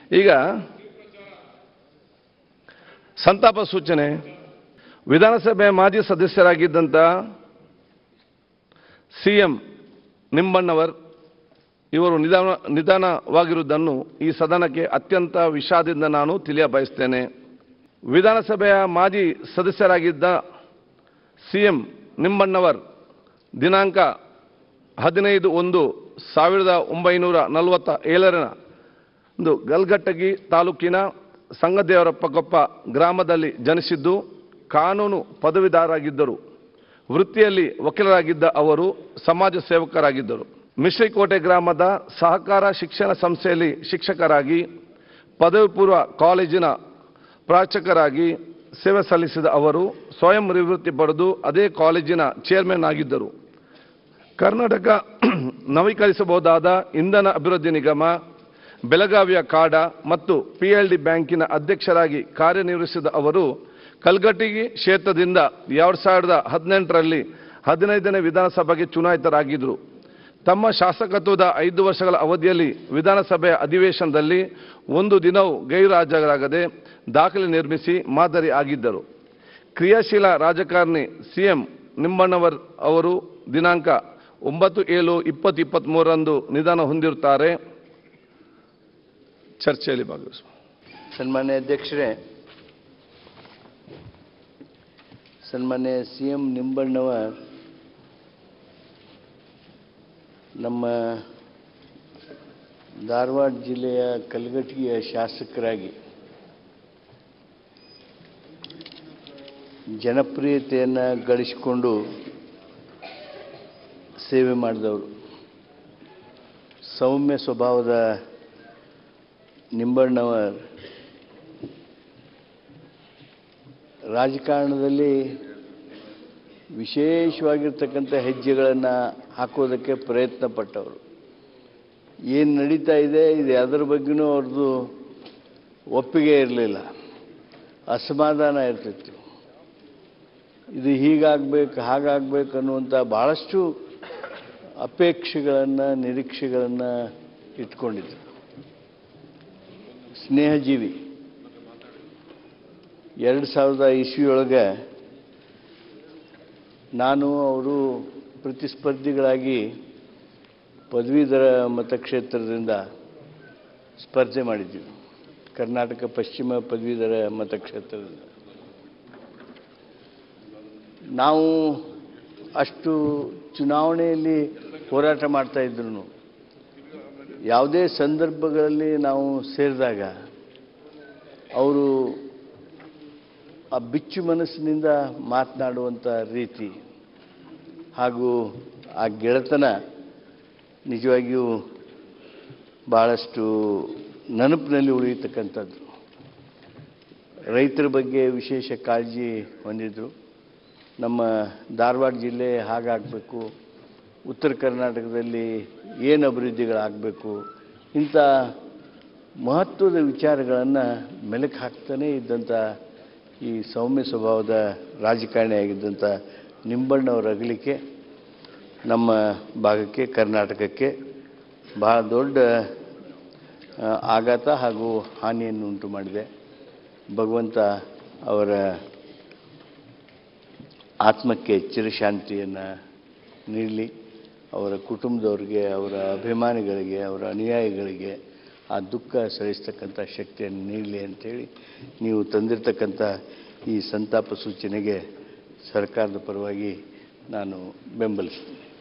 ಈಗ ಸಂತಾಪ ಸೂಚನೆ ವಿಧಾನಸಭೆ ಮಾಜಿ ಸದಸ್ಯರಾಗಿದ್ದಂಥ ಸಿ ಎಂ ನಿಂಬಣ್ಣವರ್ ಇವರು ನಿಧಾನ ನಿಧಾನವಾಗಿರುವುದನ್ನು ಈ ಸದನಕ್ಕೆ ಅತ್ಯಂತ ವಿಷಾದದಿಂದ ನಾನು ತಿಳಿಯ ಬಯಸ್ತೇನೆ ವಿಧಾನಸಭೆಯ ಮಾಜಿ ಸದಸ್ಯರಾಗಿದ್ದ ಸಿ ಎಂ ನಿಂಬಣ್ಣವರ್ ದಿನಾಂಕ ಹದಿನೈದು ಒಂದು ಸಾವಿರದ ಒಂಬೈನೂರ ನಲವತ್ತ ಏಳರ ಒಂದು ಗಲ್ಗಟ್ಟಗಿ ತಾಲೂಕಿನ ಸಂಗದೇವರಪ್ಪಗೊಪ್ಪ ಗ್ರಾಮದಲ್ಲಿ ಜನಿಸಿದ್ದು ಕಾನೂನು ಪದವೀಧರರಾಗಿದ್ದರು ವೃತ್ತಿಯಲ್ಲಿ ವಕೀಲರಾಗಿದ್ದ ಅವರು ಸಮಾಜ ಸೇವಕರಾಗಿದ್ದರು ಮಿಶ್ರಿಕೋಟೆ ಗ್ರಾಮದ ಸಹಕಾರ ಶಿಕ್ಷಣ ಸಂಸ್ಥೆಯಲ್ಲಿ ಶಿಕ್ಷಕರಾಗಿ ಪದವಿ ಪೂರ್ವ ಕಾಲೇಜಿನ ಪ್ರಾಚಾರ್ಯರಾಗಿ ಸೇವೆ ಸಲ್ಲಿಸಿದ ಅವರು ಸ್ವಯಂ ನಿವೃತ್ತಿ ಪಡೆದು ಅದೇ ಕಾಲೇಜಿನ ಚೇರ್ಮನ್ ಆಗಿದ್ದರು ಕರ್ನಾಟಕ ನವೀಕರಿಸಬಹುದಾದ ಇಂಧನ ಅಭಿವೃದ್ಧಿ ನಿಗಮ ಬೆಳಗಾವಿಯ ಕಾಡ ಮತ್ತು ಪಿಎಲ್ಡಿ ಬ್ಯಾಂಕಿನ ಅಧ್ಯಕ್ಷರಾಗಿ ಕಾರ್ಯನಿರ್ವಹಿಸಿದ ಅವರು ಕಲ್ಗಟ್ಟಿಗಿ ಕ್ಷೇತ್ರದಿಂದ ಎರಡು ಸಾವಿರದ ಹದಿನೆಂಟರಲ್ಲಿ ಹದಿನೈದನೇ ವಿಧಾನಸಭೆಗೆ ಚುನಾಯಿತರಾಗಿದ್ದರು ತಮ್ಮ ಶಾಸಕತ್ವದ ಐದು ವರ್ಷಗಳ ಅವಧಿಯಲ್ಲಿ ವಿಧಾನಸಭೆಯ ಅಧಿವೇಶನದಲ್ಲಿ ಒಂದು ದಿನವೂ ಗೈರುಹಾಜರಾಗದೆ ದಾಖಲೆ ನಿರ್ಮಿಸಿ ಮಾದರಿ ಆಗಿದ್ದರು ಕ್ರಿಯಾಶೀಲ ರಾಜಕಾರಣಿ ಸಿಎಂ ನಿಂಬಣ್ಣವರ್ ಅವರು ದಿನಾಂಕ ಒಂಬತ್ತು ಏಳು ಇಪ್ಪತ್ತು ಇಪ್ಪತ್ತ್ಮೂರರಂದು ನಿಧನ ಹೊಂದಿರುತ್ತಾರೆ ಚರ್ಚೆಯಲ್ಲಿ ಭಾಗವಹಿಸುವ ಸನ್ಮಾನ್ಯ ಅಧ್ಯಕ್ಷರೇ ಸನ್ಮಾನ್ಯ ಸಿ ಎಂ ನಿಂಬಣ್ಣವರ್ ನಮ್ಮ ಧಾರವಾಡ ಜಿಲ್ಲೆಯ ಕಲಘಟಗಿಯ ಶಾಸಕರಾಗಿ ಜನಪ್ರಿಯತೆಯನ್ನು ಗಳಿಸಿಕೊಂಡು ಸೇವೆ ಮಾಡಿದವರು ಸೌಮ್ಯ ಸ್ವಭಾವದ ನಿಂಬಣ್ಣವರ್ ರಾಜಕಾರಣದಲ್ಲಿ ವಿಶೇಷವಾಗಿರ್ತಕ್ಕಂಥ ಹೆಜ್ಜೆಗಳನ್ನು ಹಾಕೋದಕ್ಕೆ ಪ್ರಯತ್ನ ಪಟ್ಟವರು ಏನು ನಡೀತಾ ಇದೆ ಇದು ಅದರ ಬಗ್ಗೆನೂ ಅವ್ರದ್ದು ಒಪ್ಪಿಗೆ ಇರಲಿಲ್ಲ ಅಸಮಾಧಾನ ಇರ್ತಿತ್ತು ಇದು ಹೀಗಾಗಬೇಕು ಹಾಗಾಗಬೇಕು ಅನ್ನುವಂಥ ಭಾಳಷ್ಟು ಅಪೇಕ್ಷೆಗಳನ್ನು ನಿರೀಕ್ಷೆಗಳನ್ನು ಇಟ್ಕೊಂಡಿದ್ರು ಸ್ನೇಹಜೀವಿ ಎರಡು ಸಾವಿರದ ಇಸ್ವಿಯೊಳಗೆ ನಾನು ಅವರು ಪ್ರತಿಸ್ಪರ್ಧಿಗಳಾಗಿ ಪದವೀಧರ ಮತಕ್ಷೇತ್ರದಿಂದ ಸ್ಪರ್ಧೆ ಮಾಡಿದ್ವಿ ಕರ್ನಾಟಕ ಪಶ್ಚಿಮ ಪದವೀಧರ ಮತಕ್ಷೇತ್ರದಿಂದ ನಾವು ಅಷ್ಟು ಚುನಾವಣೆಯಲ್ಲಿ ಹೋರಾಟ ಮಾಡ್ತಾ ಇದ್ರು ಯಾವುದೇ ಸಂದರ್ಭಗಳಲ್ಲಿ ನಾವು ಸೇರಿದಾಗ ಅವರು ಆ ಬಿಚ್ಚು ಮನಸ್ಸಿನಿಂದ ಮಾತನಾಡುವಂಥ ರೀತಿ ಹಾಗೂ ಆ ಗೆಳೆತನ ನಿಜವಾಗಿಯೂ ಭಾಳಷ್ಟು ನೆನಪಿನಲ್ಲಿ ಉಳಿಯತಕ್ಕಂಥದ್ದು ರೈತರ ಬಗ್ಗೆ ವಿಶೇಷ ಕಾಳಜಿ ಹೊಂದಿದ್ರು ನಮ್ಮ ಧಾರವಾಡ ಜಿಲ್ಲೆ ಹಾಗಾಗಬೇಕು ಉತ್ತರ ಕರ್ನಾಟಕದಲ್ಲಿ ಏನು ಅಭಿವೃದ್ಧಿಗಳಾಗಬೇಕು ಇಂಥ ಮಹತ್ವದ ವಿಚಾರಗಳನ್ನು ಮೆಲುಕು ಹಾಕ್ತಾನೇ ಇದ್ದಂಥ ಈ ಸೌಮ್ಯ ಸ್ವಭಾವದ ರಾಜಕಾರಣಿಯಾಗಿದ್ದಂಥ ನಿಂಬಣ್ಣವರ ಅಗಲಿಕೆ ನಮ್ಮ ಭಾಗಕ್ಕೆ ಕರ್ನಾಟಕಕ್ಕೆ ಬಹಳ ದೊಡ್ಡ ಆ, ಆಘಾತ ಹಾಗೂ ಹಾನಿಯನ್ನು ಉಂಟು ಮಾಡಿದೆ ಭಗವಂತ ಅವರ ಆತ್ಮಕ್ಕೆ ಚಿರಶಾಂತಿಯನ್ನು ನೀಡಲಿ ಅವರ ಕುಟುಂಬದವ್ರಿಗೆ ಅವರ ಅಭಿಮಾನಿಗಳಿಗೆ ಅವರ ಅನುಯಾಯಿಗಳಿಗೆ ಆ ದುಃಖ ಸಹಿಸ್ತಕ್ಕಂಥ ಶಕ್ತಿಯನ್ನು ನೀಡಲಿ ಅಂಥೇಳಿ ನೀವು ತಂದಿರತಕ್ಕಂಥ ಈ ಸಂತಾಪ ಸೂಚನೆಗೆ ಸರ್ಕಾರದ ಪರವಾಗಿ ನಾನು ಬೆಂಬಲಿಸ್ತೀನಿ